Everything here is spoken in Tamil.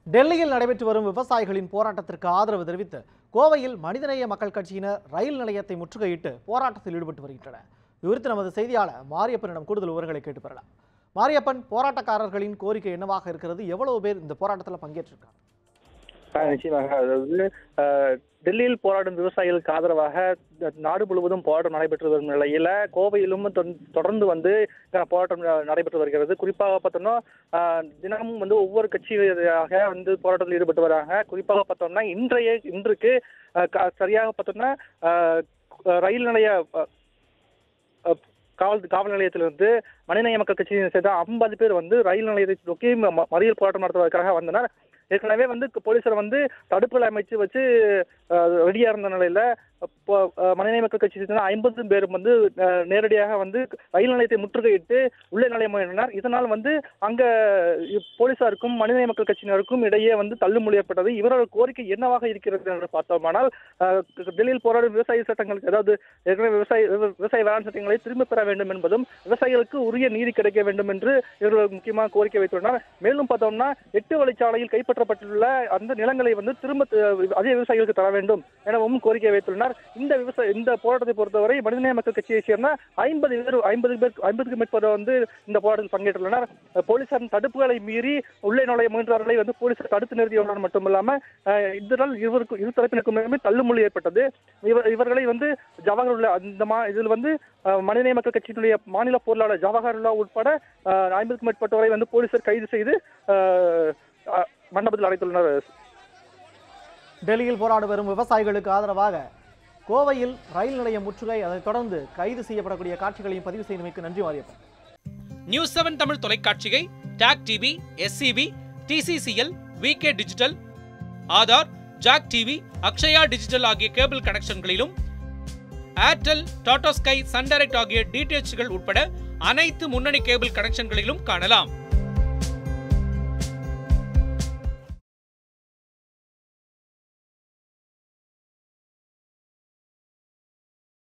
டெல்லியில் நடைபெற்று வரும் விவசாயிகளின் போராட்டத்திற்கு ஆதரவு தெரிவித்து கோவையில் மனிதநேய மக்கள் கட்சியினர் ரயில் நிலையத்தை முற்றுகையிட்டு போராட்டத்தில் ஈடுபட்டு வருகின்றனர் இது குறித்து நமது செய்தியாளர் மாரியப்பனிடம் கூடுதல் விவரங்களை கேட்டு பெறலாம் மாரியப்பன் போராட்டக்காரர்களின் கோரிக்கை என்னவாக இருக்கிறது எவ்வளவு பேர் இந்த போராட்டத்தில் பங்கேற்றிருக்காங்க ஆ, நிச்சயமாக அதாவது அஹ், டெல்லியில் போராடும் விவசாயிகளுக்கு ஆதரவாக அஹ், நாடு முழுவதும் போராட்டம் நடைபெற்று வரும் நிலையில கோவையிலும் தொன்- தொடர்ந்து வந்து அஹ், போராட்டம் ந- நடைபெற்று வருகிறது குறிப்பாக பார்த்தோம்னா அஹ், தினமும் வந்து ஒவ்வொரு கட்சியாக வந்து போராட்டத்தில் ஈடுபட்டு வராங்க குறிப்பாக பார்த்தோம்னா இன்றைய இன்றுக்கு அஹ், க- சரியாக பார்த்தோம்னா அஹ், ரயில் நிலைய அஹ், அஹ், காவல் காவல் நிலையத்திலிருந்து மனிதநேய மக்கள் கட்சியை சேர்ந்த ஐம்பது பேர் வந்து ரயில் நிலையத்தை நோக்கி ம- ம- மறியல் போராட்டம் நடத்துவதற்காக வந்தனர் ஏற்கனவே வந்து போலீசார் வந்து தடுப்புகளை அமைச்சு வச்சு ரெடியா இருந்த நிலையில இப்போ அஹ், மனிதநேய மக்கள் கட்சி சேர்ந்த ஐம்பது பேர் வந்து அஹ், நேரடியாக வந்து ரயில் நிலையத்தை முற்றுகையிட்டு உள்ளே நுழைய முயன்றனர் இதனால் வந்து அங்க இ- போலீசாருக்கும் மனிதநேய மக்கள் கட்சியினருக்கும் இடையே வந்து தள்ளுமொழி ஏற்பட்டது இவரோட கோரிக்கை என்னவாக இருக்கிறது என்று பார்த்தோமானால் அஹ், டெல்லியில் போராடும் விவசாய சட்டங்களுக்கு அதாவது ஏற்கனவே விவசாய விவ- விவசாய வேளாண் சட்டங்களை திரும்ப பெற வேண்டும் என்பதும் விவசாயிகளுக்கு உரிய நீதி கிடைக்க வேண்டும் என்று இவர்கள் முக்கியமாக கோரிக்கை வைத்துள்ளனர் மேலும் பார்த்தோம்னா எட்டு வழிச்சாலையில் கைப்பற்றப்பட்டுள்ள அந்த நிலங்களை வந்து திரும்ப த- அதே விவசாயிகளுக்கு தர வேண்டும் எனவும் கோரிக்கை வைத்துள்ளனர் இந்த விவசாய இந்த போராட்டத்தை பொறுத்தவரை மனிதநேய மக்கள் கட்சியை சேர்ந்த ஐம்பது பேர் ஐம்பது பேர் ஐம்பதுக்கும் மேற்பட்டவர் வந்து இந்த போராட்டத்தில் பங்கேற்றுள்ளனர் போலீசாரின் தடுப்புகளை மீறி உள்ளே நுழைய முயன்றவர்களை வந்து போலீசார் தடுத்து நிறுத்தியுள்ளனர் மட்டுமில்லாம அஹ், இதனால் இருவருக்கும் இரு தரப்பினருக்குமே தள்ளுமொழி ஏற்பட்டது இவர் இவர்களை வந்து ஜவஹர்லா அந்த மா இதில் வந்து அஹ், மனிதநேய மக்கள் கட்சியினுடைய மாநில பொருளாளர் ஜவஹர்லா உட்பட அஹ், ஐம்பதுக்கும் மேற்பட்டவரை வந்து போலீசார் கைது செய்து அஹ், அஹ், மண்டபத்தில் அடைத்துள்ளனர் டெல்லியில் போராடி வரும் விவசாயிகளுக்கு ஆதரவாக கோவையில் ரயில் நிலைய முற்றுகை அதைத் தொடர்ந்து கைது செய்யப்படக்கூடிய காட்சிகளையும் பதிவு செய்தமைக்கு நன்றி மாரியப்பன் நியூஸ் செவன் தமிழ் தொலைக்காட்சியை டாக் TV SCB TCCL VK digital Aadhaar ஜாக் டிவி அக்ஷயா டிஜிட்டல் ஆகிய கேபிள் கனெக்ஷன்களிலும் Airtel Tata Sky Sun Direct ஆகிய டிடிஎச்கள் உட்பட அனைத்து முன்னணி கேபிள் கனெக்ஷன்களிலும் காணலாம்